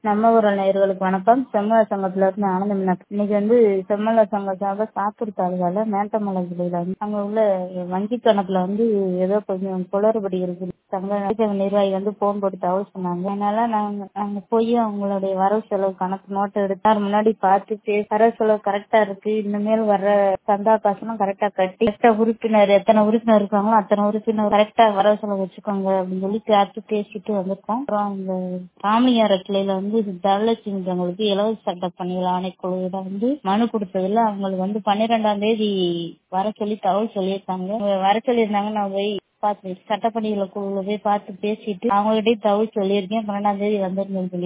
நம்ம ஊரல் நேயர்களுக்கு வணக்கம் செம்மல சங்கத்துல இருந்து ஆனந்த மீனாட்சி இன்னைக்கு வந்து செம்மல சங்க சார்பா சாத்தூர் தாலுகால மேட்டமலை விலையில வந்து அங்க உள்ள வங்கி கணக்குல வந்து ஏதோ கொஞ்சம் குளறுபடி இருக்கு சங்க நிர்வாகி வந்து போன் போட்டு தகவல் சொன்னாங்க அதனால நாங்க நாங்க போய் அவங்களுடைய வரவு செலவு கணக்கு நோட்டை எடுத்தார் முன்னாடி பார்த்து பே- வரவு செலவு கரெக்டா இருக்கு இனிமேல் வர்ற சந்தா காசுலாம் கரெக்டா கட்டி கரெக்டா உறுப்பினர் எத்தனை உறுப்பினர் இருக்காங்களோ அத்தனை உறுப்பினர் கரெக்டா வரவு செலவு வச்சுக்கோங்க அப்படின்னு சொல்லி பார்த்து பேசிட்டு வந்திருக்கோம் அப்புறம் இந்த ராமலிங்கார கிளையில வந்து தனலட்சுமிங்களுக்கு இலவச சட்ட பணிகள் ஆணைக்குழுவிட வந்து மனு கொடுத்ததுல அவங்களுக்கு வந்து பன்னிரெண்டாம் தேதி வர சொல்லி தகவல் சொல்லியிருக்காங்க அவங்க வர சொல்லியிருந்தாங்க நான் போய் பார்த்து சட்டப்பணிகளை குழுல போய் பார்த்து பேசிட்டு அவங்ககிட்டயும் தகவல் சொல்லியிருக்கேன் பன்னெண்டாம் தேதி வந்துருங்கன்னு சொல்லி